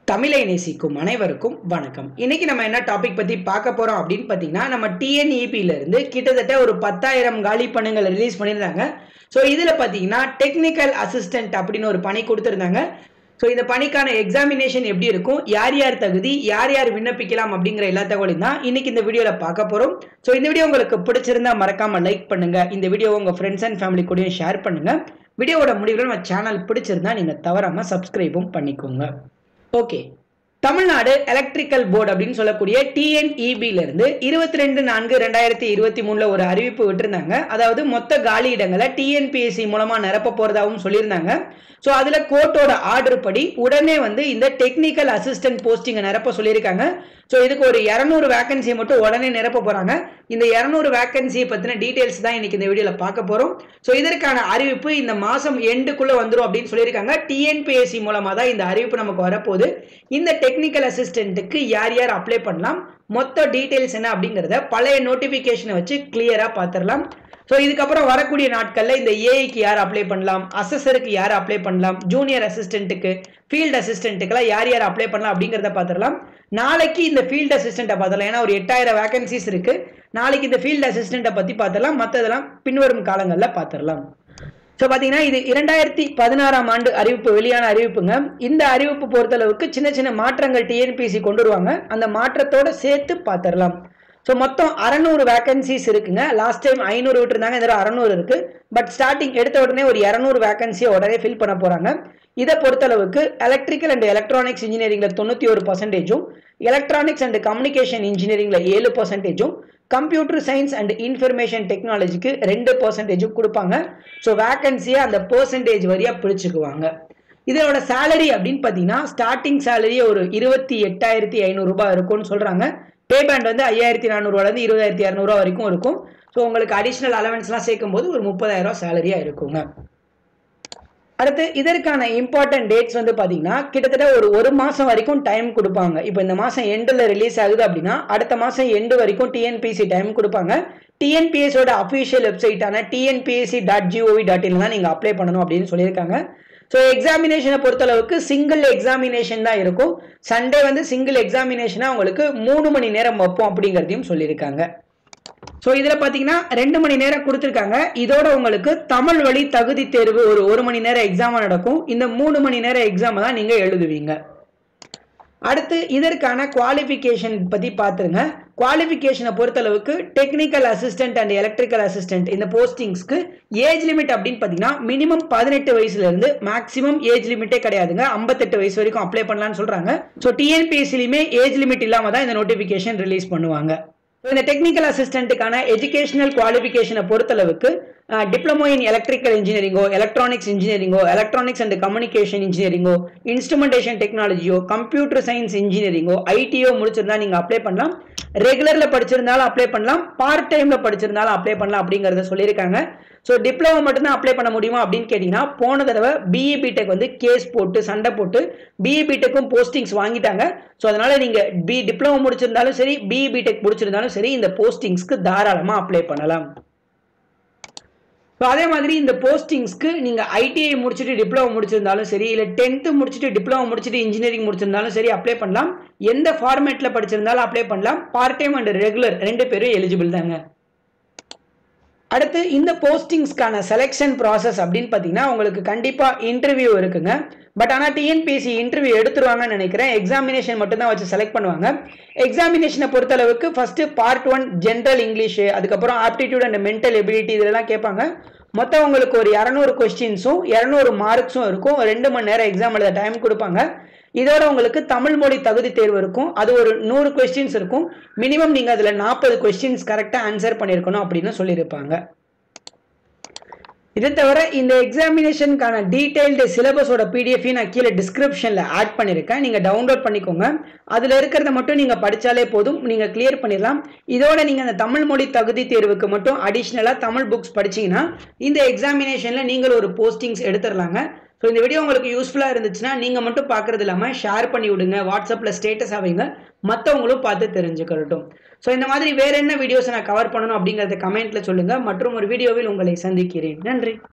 தமிழை நேசிக்கும் அனைவருக்கும் வணக்கம் இன்னைக்கு நம்ம என்ன டாபிக் பத்தி பார்க்க போறோம் அப்படின்னு பார்த்தீங்கன்னா நம்ம டிஎன்இபில இருந்து கிட்டத்தட்ட ஒரு பத்தாயிரம் காலி பணங்களை ரிலீஸ் பண்ணியிருந்தாங்க ஸோ இதுல பார்த்தீங்கன்னா டெக்னிக்கல் அசிஸ்டன்ட் அப்படின்னு ஒரு பணி கொடுத்துருந்தாங்க ஸோ இந்த பணிக்கான எக்ஸாமினேஷன் எப்படி இருக்கும் யார் யார் தகுதி யார் யார் விண்ணப்பிக்கலாம் அப்படிங்கிற எல்லா தகவலையும் தான் இன்னைக்கு இந்த வீடியோவில் பார்க்க போகிறோம் ஸோ இந்த வீடியோ உங்களுக்கு பிடிச்சிருந்தா மறக்காம லைக் பண்ணுங்க இந்த வீடியோ உங்க ஃப்ரெண்ட்ஸ் அண்ட் ஃபேமிலி கூடயும் ஷேர் பண்ணுங்க வீடியோவோட முடிவில் நம்ம சேனல் பிடிச்சிருந்தா நீங்க தவறாம சப்ஸ்கிரைபும் பண்ணிக்கோங்க ஓகே தமிழ்நாடு எலக்ட்ரிக்கல் போர்டு அப்படின்னு சொல்லக்கூடிய டிஎன்இபில இருந்து இருபத்தி ரெண்டு நான்கு ரெண்டாயிரத்தி இருபத்தி மூணுல ஒரு அறிவிப்பு விட்டுருந்தாங்க அதாவது மொத்த காலி இடங்களை டிஎன்பிஎஸ்சி மூலமா நிரப்ப போறதாகவும் சொல்லியிருந்தாங்க ஸோ அதுல கோர்ட்டோட ஆர்டர் படி உடனே வந்து இந்த டெக்னிக்கல் அசிஸ்டன்ட் போஸ்டிங்கை நிரப்ப சொல்லியிருக்காங்க ஸோ இதுக்கு ஒரு இரநூறு வேகன்சியை மட்டும் உடனே நிரப்ப போறாங்க இந்த இரநூறு வேகன்சியை பத்தின டீடைல்ஸ் தான் இன்னைக்கு இந்த வீடியோல பார்க்க போறோம் ஸோ இதற்கான அறிவிப்பு இந்த மாசம் எண்டுக்குள்ள வந்துடும் அப்படின்னு சொல்லியிருக்காங்க டிஎன்பிஎஸ்சி மூலமா தான் இந்த அறிவிப்பு நமக்கு வரப்போகுது இந்த டெக்னிக்கல் அசிஸ்டன்ட்டுக்கு யார் யார் அப்ளை பண்ணலாம் மொத்த டீடைல்ஸ் என்ன அப்படிங்கிறத பழைய நோட்டிஃபிகேஷனை வச்சு கிளியரா பார்த்துடலாம் ஸோ இதுக்கப்புறம் வரக்கூடிய நாட்களில் இந்த ஏஐக்கு யார் அப்ளை பண்ணலாம் அசஸருக்கு யார் அப்ளை பண்ணலாம் ஜூனியர் அசிஸ்டன்ட்டுக்கு ஃபீல்டு அசிஸ்டன்ட்டுக்கெல்லாம் யார் யார் அப்ளை பண்ணலாம் அப்படிங்கிறத பார்த்துடலாம் நாளைக்கு இந்த ஃபீல்டு அசிஸ்டண்ட்டை பார்த்துடலாம் ஏன்னா ஒரு எட்டாயிரம் வேகன்சிஸ் இருக்கு நாளைக்கு இந்த ஃபீல்டு அசிஸ்டண்ட்டை பற்றி பார்த்துடலாம் மற்றதெல்லாம் பின்வரும் காலங்களில் பார்த்துடலாம் ஸோ பார்த்தீங்கன்னா இது இரண்டாயிரத்தி பதினாறாம் ஆண்டு அறிவிப்பு வெளியான அறிவிப்புங்க இந்த அறிவிப்பு பொறுத்தளவுக்கு சின்ன சின்ன மாற்றங்கள் டிஎன்பிசி கொண்டு வருவாங்க அந்த மாற்றத்தோட சேர்த்து பார்த்துடலாம் ஸோ மொத்தம் அறநூறு வேகன்சிஸ் இருக்குங்க லாஸ்ட் டைம் ஐநூறு விட்டுருந்தாங்க இதில் அறநூறு இருக்கு பட் ஸ்டார்டிங் எடுத்த உடனே ஒரு இரநூறு வேகன்சியை உடனே ஃபில் பண்ண போறாங்க இதை பொறுத்தளவுக்கு எலக்ட்ரிக்கல் அண்ட் எலக்ட்ரானிக்ஸ் இன்ஜினியரிங்ல தொண்ணூற்றி ஒரு பர்சன்டேஜும் எலக்ட்ரானிக்ஸ் அண்ட் கம்யூனிகேஷன் இன்ஜினியரிங்ல ஏழு பர்சன்டேஜும் கம்ப்யூட்டர் சயின்ஸ் அண்ட் இன்ஃபர்மேஷன் டெக்னாலஜிக்கு ரெண்டு பர்சன்டேஜும் கொடுப்பாங்க ஸோ வேகன்சியை அந்த பர்சன்டேஜ் வரியா பிடிச்சுக்குவாங்க இதோட சேலரி அப்படின்னு பார்த்தீங்கன்னா ஸ்டார்டிங் சேலரியே ஒரு இருபத்தி எட்டாயிரத்தி ஐநூறு ரூபாய் இருக்கும்னு சொல்றாங்க பே பேண்ட் வந்து ஐயாயிரத்தி நானூறுவாலேருந்து இருபதாயிரத்தி இரநூறுவா வரைக்கும் இருக்கும் ஸோ உங்களுக்கு அடிஷ்னல் அலவன்ஸ்லாம் சேர்க்கும் போது ஒரு முப்பதாயிரம் ரூபா சேலரியாக இருக்குங்க அடுத்து இதற்கான இம்பார்ட்டன்ட் டேட்ஸ் வந்து பார்த்தீங்கன்னா கிட்டத்தட்ட ஒரு ஒரு மாதம் வரைக்கும் டைம் கொடுப்பாங்க இப்போ இந்த மாதம் எண்டில் ரிலீஸ் ஆகுது அப்படின்னா அடுத்த மாதம் எண்டு வரைக்கும் டிஎன்பிஎஸ்சி டைம் கொடுப்பாங்க டிஎன்பிஎஸோட அஃபிஷியல் வெப்சைட்டான TNPSC dot gov dot in தான் நீங்கள் அப்ளை பண்ணணும் அப்படின்னு சொல்லியிருக்காங்க ஸோ எக்ஸாமினேஷனை பொறுத்தளவுக்கு சிங்கிள் எக்ஸாமினேஷன் தான் இருக்கும் சண்டே வந்து சிங்கிள் எக்ஸாமினேஷனாக உங்களுக்கு மூணு மணி நேரம் வைப்போம் அப்படிங்கிறதையும் சொல்லியிருக்காங்க ஸோ இதில் பார்த்தீங்கன்னா ரெண்டு மணி நேரம் கொடுத்துருக்காங்க இதோட உங்களுக்கு தமிழ் வழி தகுதி தேர்வு ஒரு ஒரு மணி நேரம் எக்ஸாம் நடக்கும் இந்த மூணு மணி நேரம் எக்ஸாமை தான் நீங்கள் எழுதுவீங்க அடுத்து இதற்கான குவாலிஃபிகேஷன் பற்றி பார்த்துருங்க குவாலிஃபிகேஷனை பொறுத்தளவுக்கு technical assistant and electrical assistant இந்த போஸ்டிங்ஸ்க்கு ஏஜ் லிமிட் அப்படின்னு பார்த்தீங்கன்னா மினிமம் பதினெட்டு வயசுலேருந்து மேக்ஸிமம் ஏஜ் லிமிட்டே கிடையாதுங்க ஐம்பத்தெட்டு வயசு வரைக்கும் அப்ளை பண்ணலாம்னு சொல்கிறாங்க ஸோ டிஎன்பிஎஸ்சிலையுமே ஏஜ் லிமிட் இல்லாமல் தான் இந்த நோட்டிஃபிகேஷன் ரிலீஸ் பண்ணுவாங்க இந்த டெக்னிக்கல் அசிஸ்டன்ட்டுக்கான எஜுகேஷனல் குவாலிஃபிகேஷனை பொறுத்தளவுக்கு டிப்ளமோ இன் எலக்ட்ரிக்கல் இன்ஜினியரிங்கோ எலக்ட்ரானிக்ஸ் இன்ஜினியரிங்கோ எலக்ட்ரானிக்ஸ் அண்ட் கம்யூனிகேஷன் இன்ஜினியரிங்கோ இன்ஸ்ட்ருமெண்டேஷன் டெக்னாலஜியோ கம்ப்யூட்டர் சயின்ஸ் இன்ஜினியரிங்கோ ஐடியோ முடிச்சிருந்தா நீங்கள் அப்ளை பண்ணலாம் ரெகுலரில் படிச்சிருந்தாலும் அப்ளை பண்ணலாம் பார்ட் டைமில் படிச்சிருந்தாலும் அப்ளை பண்ணலாம் அப்படிங்கிறத சொல்லியிருக்காங்க ஸோ டிப்ளமோ மட்டும்தான் அப்ளை பண்ண முடியுமா அப்படின்னு கேட்டிங்கன்னா போன தடவை பிஇ பிடெக் வந்து கேஸ் போட்டு சண்டை போட்டு பிஇ பிடெக்கும் போஸ்டிங்ஸ் வாங்கிட்டாங்க ஸோ அதனால நீங்கள் பி டிப்ளமோ முடிச்சிருந்தாலும் சரி பிஇ பிடெக் முடிச்சிருந்தாலும் சரி இந்த போஸ்டிங்ஸ்க்கு தாராளமாக அப்ளை பண்ணலாம் ஸோ அதே மாதிரி இந்த போஸ்டிங்ஸ்க்கு நீங்கள் ஐடிஐ முடிச்சுட்டு டிப்ளமோ முடிச்சிருந்தாலும் சரி இல்லை டென்த்து முடிச்சுட்டு டிப்ளமோ முடிச்சுட்டு இன்ஜினியரிங் முடிச்சிருந்தாலும் சரி அப்ளை பண்ணலாம் எந்த ஃபார்மேட்டில் படிச்சிருந்தாலும் அப்ளை பண்ணலாம் பார்ட் டைம் அண்ட் ரெகுலர் ரெண்டு பேரும் எலிஜிபிள் தாங்க அடுத்து இந்த போஸ்டிங்ஸ்க்கான செலெக்ஷன் ப்ராசஸ் அப்படின்னு பார்த்தீங்கன்னா உங்களுக்கு கண்டிப்பாக இன்டர்வியூ இருக்குங்க பட் ஆனால் டிஎன்பிஎஸ்சி இன்டர்வியூ எடுத்துருவாங்கன்னு நினைக்கிறேன் எக்ஸாமினேஷன் மட்டும்தான் வச்சு செலக்ட் பண்ணுவாங்க எக்ஸாமினேஷனை பொறுத்தளவுக்கு first part one general English அதுக்கப்புறம் ஆப்டிடியூட் அண்ட் மென்டல் எபிலிட்டி இதெல்லாம் கேட்பாங்க மொத்தம் உங்களுக்கு ஒரு இரநூறு கொஸ்டின்ஸும் இரநூறு மார்க்ஸும் இருக்கும் ரெண்டு மணி நேரம் எக்ஸாம் எழுத டைம் கொடுப்பாங்க இதோட உங்களுக்கு தமிழ் மொழி தகுதி தேர்வு இருக்கும் அது ஒரு நூறு கொஸ்டின்ஸ் இருக்கும் மினிமம் நீங்கள் அதில் நாற்பது கொஸ்டின்ஸ் கரெக்டாக ஆன்சர் பண்ணியிருக்கணும் அப்படின்னு சொல்லியிருப்பாங்க இதை தவிர இந்த எக்ஸாமினேஷனுக்கான டீடைல்டு சிலபஸோட பிடிஎஃபையும் நான் கீழே டிஸ்கிரிப்ஷனில் ஆட் பண்ணியிருக்கேன் நீங்கள் டவுன்லோட் பண்ணிக்கோங்க அதில் இருக்கிறத மட்டும் நீங்கள் படித்தாலே போதும் நீங்கள் கிளியர் பண்ணிடலாம் இதோட நீங்கள் அந்த தமிழ் மொழி தகுதி தேர்வுக்கு மட்டும் அடிஷ்னலாக தமிழ் புக்ஸ் படிச்சீங்கன்னா இந்த எக்ஸாமினேஷனில் நீங்கள் ஒரு போஸ்டிங்ஸ் எடுத்துடலாங்க ஸோ இந்த வீடியோ உங்களுக்கு யூஸ்ஃபுல்லாக இருந்துச்சுன்னா நீங்கள் மட்டும் பார்க்குறது இல்லாமல் ஷேர் பண்ணி விடுங்க வாட்ஸ்அப்பில் ஸ்டேட்டஸ் ஆவீங்க மற்றவங்களும் பார்த்து தெரிஞ்சுக்கட்டும் ஸோ இந்த மாதிரி வேற என்ன வீடியோஸை நான் கவர் பண்ணணும் அப்படிங்கிறத கமெண்ட்டில் சொல்லுங்கள் மற்றும் ஒரு வீடியோவில் உங்களை சந்திக்கிறேன் நன்றி